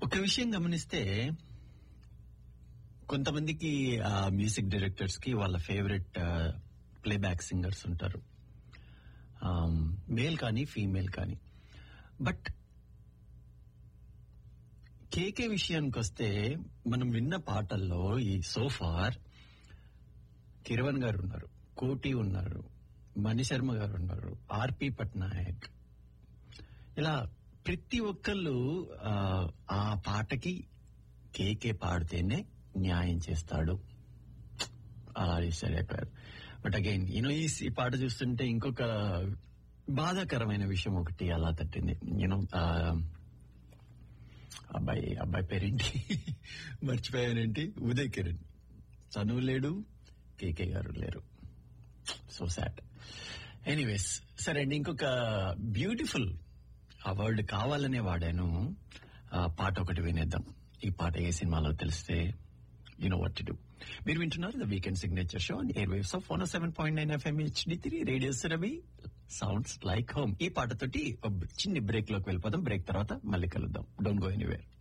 ఒక విషయం గమనిస్తే కొంతమందికి ఆ మ్యూజిక్ డైరెక్టర్స్ కి వాళ్ళ ఫేవరెట్ ప్లేబ్యాక్ సింగర్స్ ఉంటారు మేల్ కానీ ఫీమేల్ కానీ బట్ కేకే విషయానికి వస్తే మనం విన్న పాటల్లో ఈ సోఫార్ కిరవన్ గారు ఉన్నారు కోటి ఉన్నారు మణిశర్మ గారు ఉన్నారు ఆర్పి పట్నాయక్ ఇలా ప్రతి ఒక్కళ్ళు ఆ, ఆ పాటకి కేకే పాడితేనే న్యాయం చేస్తాడు అలా డిసైడ్ అయిపోయారు బట్ అగైన్ యూనో ఈ ఈ పాట చూస్తుంటే ఇంకొక బాధాకరమైన విషయం ఒకటి అలా తట్టింది యూనో అబ్బాయి అబ్బాయి పేరేంటి మర్చిపోయానేంటి ఉదయ్ కిరణ్ చనువు లేడు కేకే గారు లేరు సో సాడ్ ఎనీవేస్ సరే అండి ఇంకొక బ్యూటిఫుల్ ఆ వర్డ్ కావాలనే వాడాను ఆ పాట ఒకటి వినేద్దాం ఈ పాట ఏ సినిమాలో తెలిస్తే you know what to do మీరు వింటున్నారు the weekend signature show air waves of one seven point nine FM HD three radio Ravi sounds like home ఈ పాటతోటి ఒక చిన్ని బ్రేక్ లోకి వెళ్ళిపోదాం బ్రేక్ తర్వాత మళ్ళీ కలుద్దాం డోంట్ గో ఎనీవేర్